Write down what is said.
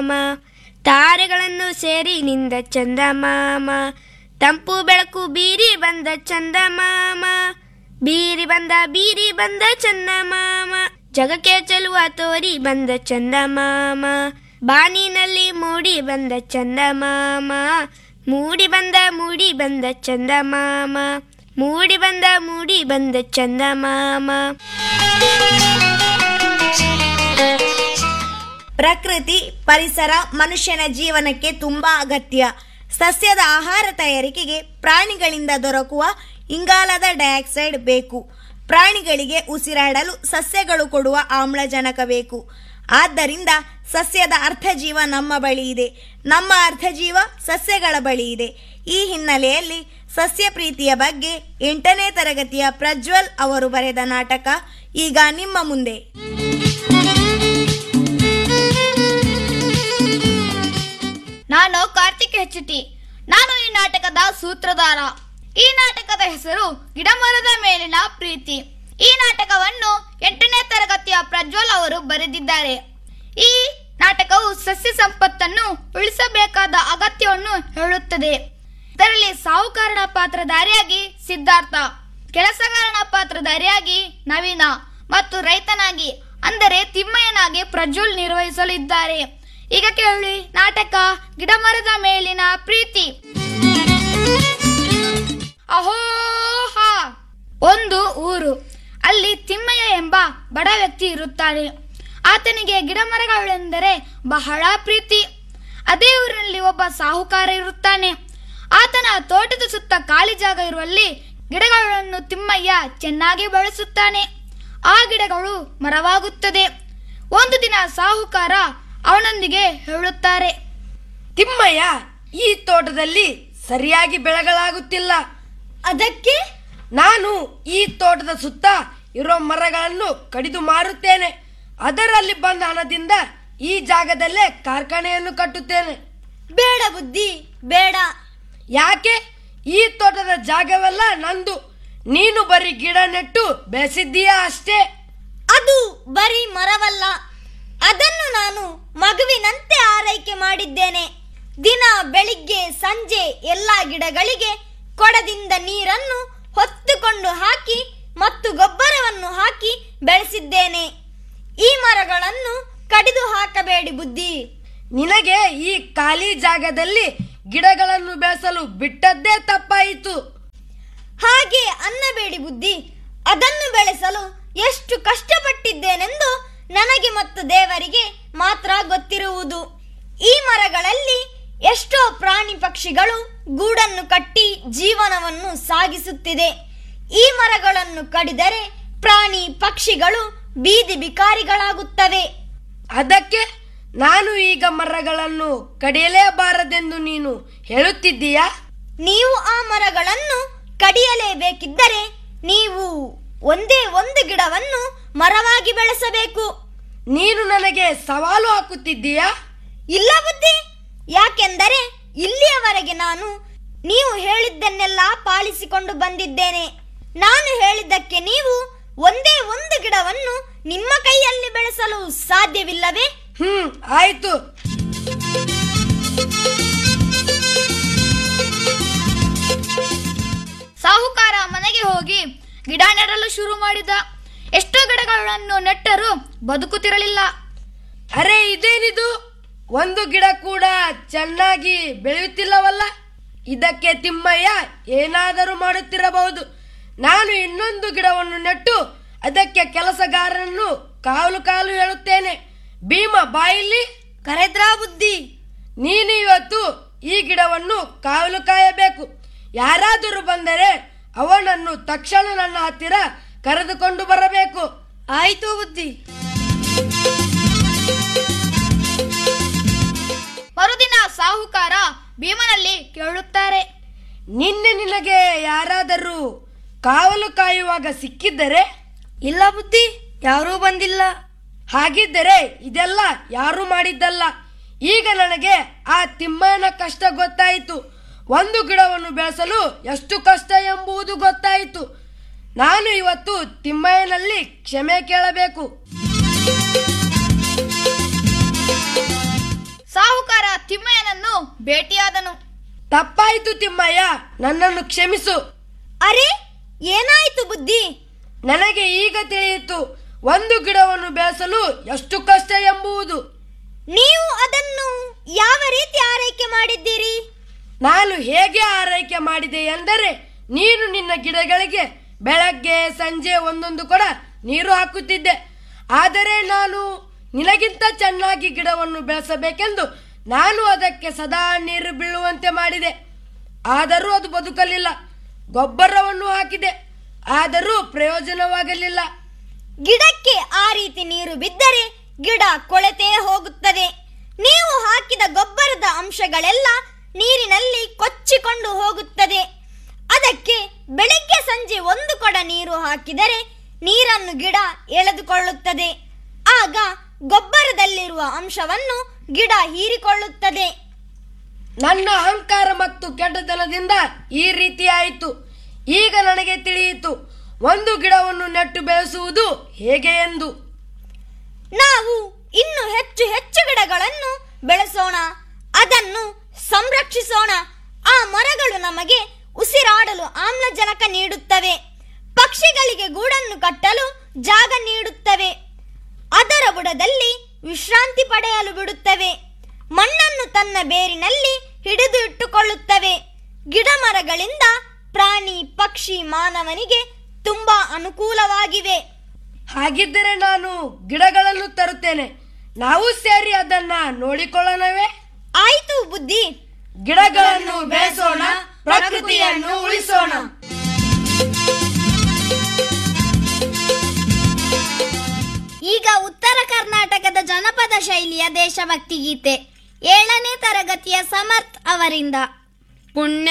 ತಾರೆಗಳನ್ನು ಸೇರಿ ನಿಂದ ಚಂದಮಾಮ ತಂಪು ಬೆಳಕು ಬೀರಿ ಬಂದ ಚಂದಮಾಮ ಬೀರಿ ಬಂದ ಬೀರಿ ಬಂದ ಚಂದಮಾಮ ಜಗಕ್ಕೆ ಚೆಲುವ ತೋರಿ ಬಂದ ಚಂದಮಾಮ ಬಾನಿನಲ್ಲಿ ಮೂಡಿ ಬಂದ ಚಂದಮಾಮ ಮೂಡಿ ಬಂದ ಮೂಡಿ ಬಂದ ಚಂದಮಾಮ ಮೂಡಿ ಬಂದ ಮೂಡಿ ಬಂದ ಚಂದಮಾಮ ಪ್ರಕೃತಿ ಪರಿಸರ ಮನುಷ್ಯನ ಜೀವನಕ್ಕೆ ತುಂಬಾ ಅಗತ್ಯ ಸಸ್ಯದ ಆಹಾರ ತಯಾರಿಕೆಗೆ ಪ್ರಾಣಿಗಳಿಂದ ದೊರಕುವ ಇಂಗಾಲದ ಡೈಆಕ್ಸೈಡ್ ಬೇಕು ಪ್ರಾಣಿಗಳಿಗೆ ಉಸಿರಾಡಲು ಸಸ್ಯಗಳು ಕೊಡುವ ಆಮ್ಲಜನಕ ಬೇಕು ಆದ್ದರಿಂದ ಸಸ್ಯದ ಅರ್ಥಜೀವ ನಮ್ಮ ಬಳಿ ಇದೆ ನಮ್ಮ ಅರ್ಥಜೀವ ಸಸ್ಯಗಳ ಬಳಿ ಇದೆ ಈ ಹಿನ್ನೆಲೆಯಲ್ಲಿ ಸಸ್ಯ ಪ್ರೀತಿಯ ಬಗ್ಗೆ ಎಂಟನೇ ತರಗತಿಯ ಪ್ರಜ್ವಲ್ ಅವರು ಬರೆದ ನಾಟಕ ಈಗ ನಿಮ್ಮ ಮುಂದೆ ನಾನು ಕಾರ್ತಿಕ್ ಹೆಚ್ಚುಟಿ ನಾನು ಈ ನಾಟಕದ ಸೂತ್ರಧಾರ ಈ ನಾಟಕದ ಹೆಸರು ಗಿಡಮರದ ಮೇಲಿನ ಪ್ರೀತಿ ಈ ನಾಟಕವನ್ನು ಎಂಟನೇ ತರಗತಿಯ ಪ್ರಜ್ವಲ್ ಅವರು ಬರೆದಿದ್ದಾರೆ ಈ ನಾಟಕವು ಸಸ್ಯ ಸಂಪತ್ತನ್ನು ಉಳಿಸಬೇಕಾದ ಅಗತ್ಯವನ್ನು ಹೇಳುತ್ತದೆ ಇದರಲ್ಲಿ ಸಾಹುಕಾರನ ಪಾತ್ರಧಾರಿಯಾಗಿ ಸಿದ್ಧಾರ್ಥ ಕೆಲಸಗಾರನ ಪಾತ್ರಧಾರಿಯಾಗಿ ನವೀನ ಮತ್ತು ರೈತನಾಗಿ ಅಂದರೆ ತಿಮ್ಮಯ್ಯನಾಗಿ ಪ್ರಜ್ವಲ್ ನಿರ್ವಹಿಸಲಿದ್ದಾರೆ ಈಗ ಕೇಳಿ ನಾಟಕ ಗಿಡಮರದ ಮೇಲಿನ ಪ್ರೀತಿ ಅಹೋಹಾ ಒಂದು ಊರು ಅಲ್ಲಿ ತಿಮ್ಮಯ್ಯ ಎಂಬ ಬಡ ವ್ಯಕ್ತಿ ಇರುತ್ತಾನೆ ಆತನಿಗೆ ಗಿಡಮರಗಳೆಂದರೆ ಬಹಳ ಪ್ರೀತಿ ಅದೇ ಊರಿನಲ್ಲಿ ಒಬ್ಬ ಸಾಹುಕಾರ ಇರುತ್ತಾನೆ ಆತನ ತೋಟದ ಸುತ್ತ ಖಾಲಿ ಜಾಗ ಇರುವಲ್ಲಿ ಗಿಡಗಳನ್ನು ತಿಮ್ಮಯ್ಯ ಚೆನ್ನಾಗಿ ಬೆಳೆಸುತ್ತಾನೆ ಆ ಗಿಡಗಳು ಮರವಾಗುತ್ತದೆ ಒಂದು ದಿನ ಸಾಹುಕಾರ ಅವನೊಂದಿಗೆ ಹೇಳುತ್ತಾರೆ ತಿಮ್ಮಯ್ಯ ಈ ತೋಟದಲ್ಲಿ ಸರಿಯಾಗಿ ಬೆಳೆಗಳಾಗುತ್ತಿಲ್ಲ ಅದಕ್ಕೆ ನಾನು ಈ ತೋಟದ ಸುತ್ತ ಇರೋ ಮರಗಳನ್ನು ಕಡಿದು ಮಾರುತ್ತೇನೆ ಅದರಲ್ಲಿ ಬಂದ ಹಣದಿಂದ ಈ ಜಾಗದಲ್ಲೇ ಕಾರ್ಖಾನೆಯನ್ನು ಕಟ್ಟುತ್ತೇನೆ ಬೇಡ ಬುದ್ಧಿ ಬೇಡ ಯಾಕೆ ಈ ತೋಟದ ಜಾಗವೆಲ್ಲ ನಂದು ನೀನು ಬರೀ ಗಿಡ ನೆಟ್ಟು ಬೆಳೆಸಿದ್ದೀಯಾ ಅಷ್ಟೇ ಅದು ಬರೀ ಮರವಲ್ಲ ಅದನ್ನು ನಾನು ಮಗುವಿನಂತೆ ಆರೈಕೆ ಮಾಡಿದ್ದೇನೆ ದಿನ ಬೆಳಿಗ್ಗೆ ಸಂಜೆ ಎಲ್ಲ ಗಿಡಗಳಿಗೆ ಕೊಡದಿಂದ ನೀರನ್ನು ಹೊತ್ತುಕೊಂಡು ಹಾಕಿ ಮತ್ತು ಗೊಬ್ಬರವನ್ನು ಹಾಕಿ ಬೆಳೆಸಿದ್ದೇನೆ ಈ ಮರಗಳನ್ನು ಕಡಿದು ಹಾಕಬೇಡಿ ಬುದ್ಧಿ ನಿನಗೆ ಈ ಖಾಲಿ ಜಾಗದಲ್ಲಿ ಗಿಡಗಳನ್ನು ಬೆಳೆಸಲು ಬಿಟ್ಟದ್ದೇ ತಪ್ಪಾಯಿತು ಹಾಗೆ ಅನ್ನಬೇಡಿ ಬುದ್ಧಿ ಅದನ್ನು ಬೆಳೆಸಲು ಎಷ್ಟು ಕಷ್ಟಪಟ್ಟಿದ್ದೇನೆಂದು ನನಗೆ ಮತ್ತು ದೇವರಿಗೆ ಮಾತ್ರ ಗೊತ್ತಿರುವುದು ಈ ಮರಗಳಲ್ಲಿ ಎಷ್ಟೋ ಪ್ರಾಣಿ ಪಕ್ಷಿಗಳು ಗೂಡನ್ನು ಕಟ್ಟಿ ಜೀವನವನ್ನು ಸಾಗಿಸುತ್ತಿದೆ ಈ ಮರಗಳನ್ನು ಕಡಿದರೆ ಪ್ರಾಣಿ ಪಕ್ಷಿಗಳು ಬೀದಿ ಬಿಕಾರಿಗಳಾಗುತ್ತವೆ ಅದಕ್ಕೆ ನಾನು ಈಗ ಮರಗಳನ್ನು ಕಡಿಯಲೇಬಾರದೆಂದು ನೀನು ಹೇಳುತ್ತಿದ್ದೀಯಾ ನೀವು ಆ ಮರಗಳನ್ನು ಕಡಿಯಲೇಬೇಕಿದ್ದರೆ ನೀವು ಒಂದೇ ಒಂದು ಗಿಡವನ್ನು ಮರವಾಗಿ ಬೆಳೆಸಬೇಕು ನೀನು ನನಗೆ ಸವಾಲು ಹಾಕುತ್ತಿದ್ದೀಯಾ ಇಲ್ಲ ಬುದ್ಧಿ ಯಾಕೆಂದರೆ ಇಲ್ಲಿಯವರೆಗೆ ನಾನು ನೀವು ಹೇಳಿದ್ದನ್ನೆಲ್ಲ ಪಾಲಿಸಿಕೊಂಡು ಬಂದಿದ್ದೇನೆ ನಾನು ಹೇಳಿದ್ದಕ್ಕೆ ನೀವು ಒಂದೇ ಒಂದು ಗಿಡವನ್ನು ನಿಮ್ಮ ಕೈಯಲ್ಲಿ ಬೆಳೆಸಲು ಸಾಧ್ಯವಿಲ್ಲವೇ ಹ್ಮ್ ಆಯ್ತು ಸಾಹುಕಾರ ಮನೆಗೆ ಹೋಗಿ ಗಿಡ ನೆಡಲು ಶುರು ಮಾಡಿದ ಎಷ್ಟೋ ಗಿಡಗಳನ್ನು ನೆಟ್ಟರೂ ಬದುಕುತ್ತಿರಲಿಲ್ಲ ಅರೆ ಇದೇನಿದು ಒಂದು ಗಿಡ ಕೂಡ ಚೆನ್ನಾಗಿ ಬೆಳೆಯುತ್ತಿಲ್ಲವಲ್ಲ ಇದಕ್ಕೆ ತಿಮ್ಮಯ್ಯ ಏನಾದರೂ ಮಾಡುತ್ತಿರಬಹುದು ನಾನು ಇನ್ನೊಂದು ಗಿಡವನ್ನು ನೆಟ್ಟು ಅದಕ್ಕೆ ಕೆಲಸಗಾರನನ್ನು ಕಾಲು ಕಾಲು ಹೇಳುತ್ತೇನೆ ಭೀಮ ಬಾಯಿಲಿ ಕರೆದ್ರಾ ಬುದ್ಧಿ ನೀನು ಇವತ್ತು ಈ ಗಿಡವನ್ನು ಕಾವಲು ಕಾಯಬೇಕು ಯಾರಾದರೂ ಬಂದರೆ ಅವನನ್ನು ತಕ್ಷಣ ನನ್ನ ಹತ್ತಿರ ಕರೆದುಕೊಂಡು ಬರಬೇಕು ಆಯ್ತು ಬುದ್ಧಿ ಮರುದಿನ ಸಾಹುಕಾರ ಭೀಮನಲ್ಲಿ ಕೇಳುತ್ತಾರೆ ನಿನ್ನೆ ನಿನಗೆ ಯಾರಾದರೂ ಕಾವಲು ಕಾಯುವಾಗ ಸಿಕ್ಕಿದ್ದರೆ ಇಲ್ಲ ಬುದ್ಧಿ ಯಾರೂ ಬಂದಿಲ್ಲ ಹಾಗಿದ್ದರೆ ಇದೆಲ್ಲ ಯಾರು ಮಾಡಿದ್ದಲ್ಲ ಈಗ ನನಗೆ ಆ ತಿಮ್ಮಯ್ಯನ ಕಷ್ಟ ಗೊತ್ತಾಯಿತು ಒಂದು ಗಿಡವನ್ನು ಬೆಳೆಸಲು ಎಷ್ಟು ಕಷ್ಟ ಎಂಬುದು ಗೊತ್ತಾಯಿತು ನಾನು ಇವತ್ತು ತಿಮ್ಮಯ್ಯನಲ್ಲಿ ಕ್ಷಮೆ ಕೇಳಬೇಕು ತಿಮ್ಮಯ್ಯನನ್ನು ಭೇಟಿಯಾದನು ತಪ್ಪಾಯಿತು ತಿಮ್ಮಯ್ಯ ನನ್ನನ್ನು ಕ್ಷಮಿಸು ಅರೆ ಏನಾಯಿತು ಬುದ್ಧಿ ನನಗೆ ಈಗ ತಿಳಿಯಿತು ಒಂದು ಗಿಡವನ್ನು ಬೆಳೆಸಲು ಎಷ್ಟು ಕಷ್ಟ ಎಂಬುದು ನೀವು ಅದನ್ನು ಯಾವ ರೀತಿ ಆರೈಕೆ ಮಾಡಿದ್ದೀರಿ ನಾನು ಹೇಗೆ ಆರೈಕೆ ಮಾಡಿದೆ ಎಂದರೆ ನೀನು ನಿನ್ನ ಗಿಡಗಳಿಗೆ ಬೆಳಗ್ಗೆ ಸಂಜೆ ಒಂದೊಂದು ಕೊಡ ನೀರು ಹಾಕುತ್ತಿದ್ದೆ ಆದರೆ ನಾನು ನಿನಗಿಂತ ಚೆನ್ನಾಗಿ ಗಿಡವನ್ನು ಬೆಳೆಸಬೇಕೆಂದು ನಾನು ಅದಕ್ಕೆ ಸದಾ ನೀರು ಬೀಳುವಂತೆ ಮಾಡಿದೆ ಆದರೂ ಅದು ಬದುಕಲಿಲ್ಲ ಗೊಬ್ಬರವನ್ನು ಹಾಕಿದೆ ಆದರೂ ಪ್ರಯೋಜನವಾಗಲಿಲ್ಲ ಗಿಡಕ್ಕೆ ಆ ರೀತಿ ನೀರು ಬಿದ್ದರೆ ಗಿಡ ಕೊಳೆತೇ ಹೋಗುತ್ತದೆ ನೀವು ಹಾಕಿದ ಗೊಬ್ಬರದ ಅಂಶಗಳೆಲ್ಲ ನೀರಿನಲ್ಲಿ ಕೊಚ್ಚಿಕೊಂಡು ಹೋಗುತ್ತದೆ ಅದಕ್ಕೆ ಬೆಳಿಗ್ಗೆ ಸಂಜೆ ಒಂದು ಕೊಡ ನೀರು ಹಾಕಿದರೆ ನೀರನ್ನು ಗಿಡ ಎಳೆದುಕೊಳ್ಳುತ್ತದೆ ಆಗ ಗೊಬ್ಬರದಲ್ಲಿರುವ ಅಂಶವನ್ನು ಗಿಡ ಹೀರಿಕೊಳ್ಳುತ್ತದೆ ನನ್ನ ಅಹಂಕಾರ ಮತ್ತು ಕೆಟ್ಟತನದಿಂದ ಈ ರೀತಿ ಆಯಿತು ಈಗ ನನಗೆ ತಿಳಿಯಿತು ಒಂದು ಗಿಡವನ್ನು ನೆಟ್ಟು ಬೆಳೆಸುವುದು ಹೇಗೆ ಎಂದು ನಾವು ಇನ್ನು ಹೆಚ್ಚು ಹೆಚ್ಚು ಗಿಡಗಳನ್ನು ಬೆಳೆಸೋಣ ಅದನ್ನು ಸಂರಕ್ಷಿಸೋಣ ಆ ಮರಗಳು ನಮಗೆ ಉಸಿರಾಡಲು ಆಮ್ಲಜನಕ ನೀಡುತ್ತವೆ ಪಕ್ಷಿಗಳಿಗೆ ಗೂಡನ್ನು ಕಟ್ಟಲು ಜಾಗ ನೀಡುತ್ತವೆ ಅದರ ಬುಡದಲ್ಲಿ ವಿಶ್ರಾಂತಿ ಪಡೆಯಲು ಬಿಡುತ್ತವೆ ಮಣ್ಣನ್ನು ತನ್ನ ಬೇರಿನಲ್ಲಿ ಹಿಡಿದು ಇಟ್ಟುಕೊಳ್ಳುತ್ತವೆ ಗಿಡ ಮರಗಳಿಂದ ಪ್ರಾಣಿ ಪಕ್ಷಿ ಮಾನವನಿಗೆ ತುಂಬಾ ಅನುಕೂಲವಾಗಿವೆ ಹಾಗಿದ್ದರೆ ನಾನು ಗಿಡಗಳನ್ನು ತರುತ್ತೇನೆ ನಾವು ಸೇರಿ ಅದನ್ನ ನೋಡಿಕೊಳ್ಳೋಣವೇ ಆಯ್ತು ಬುದ್ಧಿ ಗಿಡಗಳನ್ನು ಬೆಳೆಸೋಣ ಪ್ರಕೃತಿಯನ್ನು ಉಳಿಸೋಣ ಈಗ ಉತ್ತರ ಕರ್ನಾಟಕದ ಜನಪದ ಶೈಲಿಯ ದೇಶಭಕ್ತಿ ಗೀತೆ ಏಳನೇ ತರಗತಿಯ ಸಮರ್ಥ್ ಅವರಿಂದ ಪುಣ್ಯ